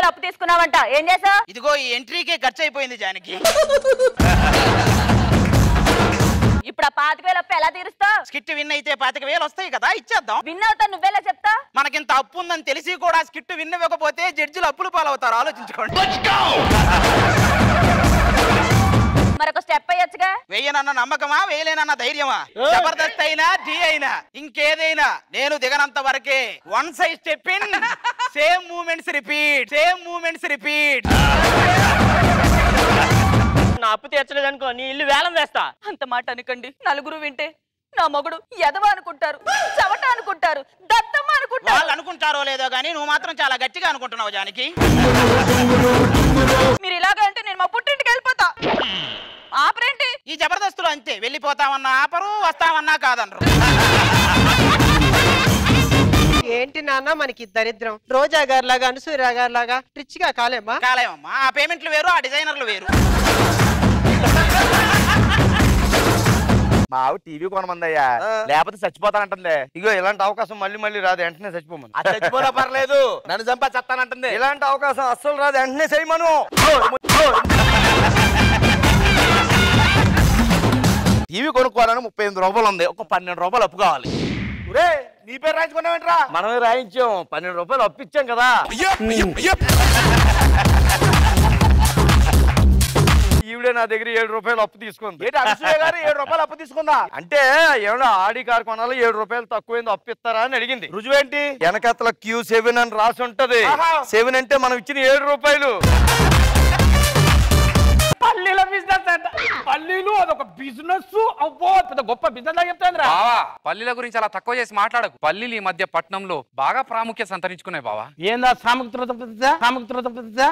వేలు అప్పు తీసుకున్నావంట ఏం చేసావు ఇదిగో ఈ ఎంట్రీకే ఖర్చు అయిపోయింది జానకి ఇప్పుడు ఆ పాతిక వేలు అప్పు ఎలా తీరుస్తావు స్కిట్ విన్ అయితే పాతిక వేలు వస్తాయి కదా ఇచ్చేద్దాం విన్ అవుతా నువ్వెలా చెప్తా మనకింత అప్పు ఉందని తెలిసి కూడా స్కిట్ విన్ ఇవ్వకపోతే జడ్జిలు అప్పులు పాలవుతారు ఆలోచించుకోండి మరొక స్టెప్ అయ్యొచ్చుగా వేయనన్న నమ్మకమా వేయలేనన్న ధైర్యమా జబర్దస్త్ అయినా డి అయినా ఇంకేదైనా నేను దిగనంత వరకే one size step in same moments repeat same moments repeat నా అప్పు తీర్చలేదు అనుకో నీ ఇల్లు వేలం వేస్తా అంత మాట అనకండి నలుగురు వింటే నా మొగుడు ఎదవ అనుకుంటారు చవట అనుకుంటారు దత్తమ్మ అనుకుంటారు వాళ్ళు అనుకుంటారో లేదో గానీ నువ్వు మాత్రం చాలా గట్టిగా అనుకుంటున్నావు జానకి మీరు ఇలాగ అంటే నేను మా పుట్టింటికి వెళ్ళిపోతా ఆపరేంటి ఈ జబర్దస్తులు అంతే వెళ్ళిపోతామన్నా ఆపరు వస్తామన్నా కాదనరు ఏంటి నాన్న మనకి దరిద్రం రోజా గారి లాగా అనసూయ గారి లాగా రిచ్ గా కాలేమా కాలేమమ్మా ఆ పేమెంట్లు వేరు ఆ డిజైనర్లు వేరు మా ఆవిడ టీవీ కొనమందయ్యా లేకపోతే చచ్చిపోతానంటుంది ఇగో ఇలాంటి అవకాశం మళ్ళీ మళ్ళీ రాదు వెంటనే చచ్చిపోమను అది చచ్చిపోనా పర్లేదు నన్ను చంపా చెత్తానంటుంది ఇలాంటి అవకాశం అస్సలు రాదు వెంటనే చేయమను టీవీ కొనుక్కోవాలని ముప్పై ఎనిమిది రూపాయలు ఉంది ఒక పన్నెండు రూపాయలు అప్పు కావాలి ఒరే నీ పేరు రాయించుకున్నావేంట్రా మనమే రాయించాం పన్నెండు రూపాయలు అప్పిచ్చాం కదా ఈవిడే నా దగ్గర ఏడు రూపాయలు అప్పు తీసుకుంది ఏంటి అనసూయ గారు ఏడు రూపాయలు అప్పు తీసుకుందా అంటే ఏమన్నా ఆడి కారు కొనాలి ఏడు రూపాయలు తక్కువైంది అప్పు ఇస్తారా అని అడిగింది రుజువేంటి వెనకతల క్యూ సెవెన్ అని రాసి ఉంటది ఆహా. సెవెన్ అంటే మనం ఇచ్చిన ఏడు రూపాయలు పల్లీల బిజినెస్ అంట పల్లీలు అదొక బిజినెస్ అబ్బో పెద్ద గొప్ప బిజినెస్ లా చెప్తాంద్రా బావా పల్లీల గురించి అలా తక్కువ చేసి మాట్లాడకు పల్లీలు ఈ మధ్య పట్నంలో బాగా ప్రాముఖ్యత సంతరించుకున్నాయి బావా ఏందా సాముద్ర సాముద్ర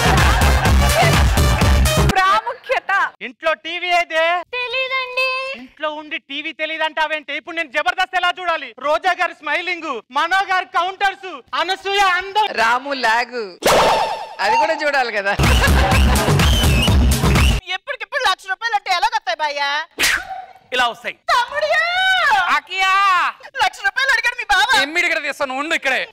ప్రాముఖ్యత ఇంట్లో టీవీ అయితే తెలీదండి ఇంట్లో ఉండి టీవీ తెలియదంటావేంటి ఇప్పుడు నేను జబర్దస్త్ ఎలా చూడాలి రోజా గారి స్మైలింగ్ మనో గారి కౌంటర్స్ అనసూయ అందం రాము లాగు అది కూడా చూడాలి కదా ఎప్పటికిప్పుడు లక్ష రూపాయలు అంటే ఎలా వస్తాయి బాయ్యా ఇలా వస్తాయి తమ్ముడియా అకియా లక్ష రూపాయలు అడిగాడు మీ బావ ఎమ్మిడి ఇక్కడ తీస్తాను ఉండు ఇక్కడే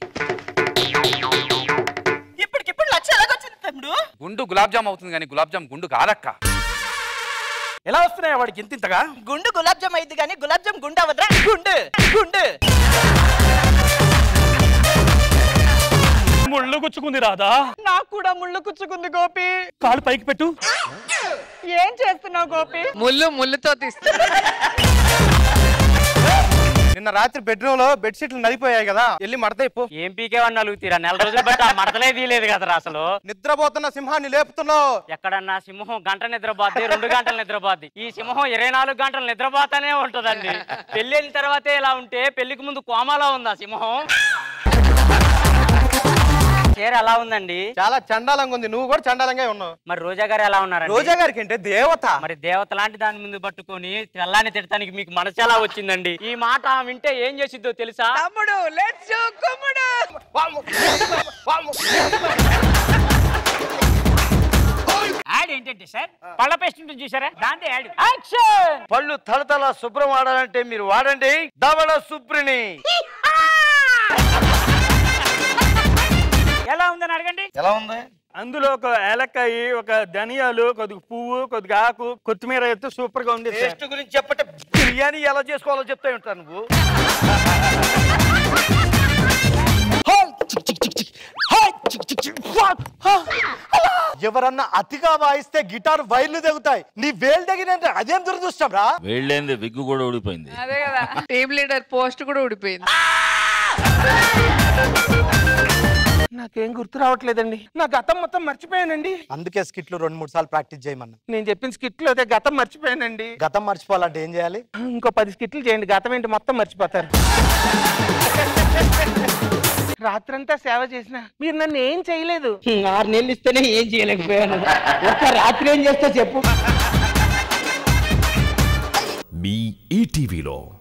ఇప్పటికిప్పుడు లక్ష ఎలాగొచ్చింది తమ్ముడు గుండు గులాబ్ జామ్ అవుతుంది కానీ గులాబ్ జామ్ గుండు కాదక్క ఎలా వస్తున్నాయి వాడికి ఇంత ఇంతగా గుండు గులాబ్ జామ్ అయింది కానీ గులాబ్ జామ్ గుండు అవ్వద్రా గుండు గుండు ముళ్ళు గుచ్చుకుంది రాదా నాకు కూడా ముళ్ళు కుచ్చుకుంది గోపి కాలు పైకి పెట్టు ఏం చేస్తున్నావు గోపి ముళ్ళు ముళ్ళుతో తీస్తా నిన్న రాత్రి బెడ్రూమ్ లో బెడ్షీట్లు నలిపోయాయి కదా వెళ్ళి మడతైపో ఏం పీకేవన్నీ అలుగుతీరా నెల రోజులు బట్టి ఆ మడతలే తీయలేదు కదరా అసలు నిద్రపోతున్న సింహాన్ని లేపుతున్నావు ఎక్కడన్నా సింహం గంట నిద్రపోద్ది రెండు గంటలు నిద్రపోద్ది ఈ సింహం ఇరవై నాలుగు గంటలు నిద్రపోతానే ఉంటదండి పెళ్లి అయిన తర్వాతే ఇలా ఉంటే పెళ్లికి ముందు కోమాలో ఉందా సింహం చీర ఎలా ఉందండి చాలా చండాలంగా ఉంది నువ్వు కూడా చండాలంగా ఉన్నావు మరి రోజా గారు ఎలా ఉన్నారండి రోజా గారికి అంటే దేవత మరి దేవత లాంటి దాని ముందు పట్టుకొని తెల్లాని తిడటానికి మీకు మనసు ఎలా వచ్చిందండి ఈ మాట ఆమె వింటే ఏం చేసిద్దో తెలుసా తమ్ముడు లెట్స్ కుమ్ముడు యాడ్ ఏంటంటే సార్ పళ్ళ పేస్ట్ ఉంటుంది చూసారా దాంతో యాడ్ యాక్షన్ పళ్ళు తలతల శుభ్రం వాడాలంటే మీరు వాడండి దవడ శుభ్రిని ఎలా ఉందని అడగండి ఎలా ఉంది అందులో ఒక ఏలక్కాయి ఒక ధనియాలు కొద్దిగా పువ్వు కొద్దిగా ఆకు కొత్తిమీర అయితే సూపర్ గా ఉంది సార్. టేస్ట్ గురించి చెప్పంటే బిర్యానీ ఎలా చేసుకోవాలో చెప్తా ఉంటాను నువ్వు ఎవరన్నా అతిగా వాయిస్తే గిటార్ వైర్లు తెగుతాయి నీ వేలు తగినంటే అదేం దురదృష్టం రా వేళ్ళేంది విగ్గు కూడా ఊడిపోయింది అదే కదా టీమ్ లీడర్ పోస్ట్ కూడా ఊడిపోయింది నాకేం గుర్తు రావట్లేదండి నా గతం మొత్తం మర్చిపోయానండి అందుకే స్కిట్లు రెండు మూడు సార్లు ప్రాక్టీస్ చేయమన్నా నేను చెప్పిన స్కిట్లు అయితే గతం మర్చిపోయానండి గతం మర్చిపోవాలంటే ఏం చేయాలి ఇంకో పది స్కిట్లు చేయండి గతం ఏంటి మొత్తం మర్చిపోతారు రాత్రంతా సేవ చేసిన మీరు నన్ను ఏం చేయలేదు ఆరు నెలలు ఇస్తేనే ఏం చేయలేకపోయాను ఒక్క రాత్రి ఏం చేస్తా చెప్పు మీ ఈటీవీలో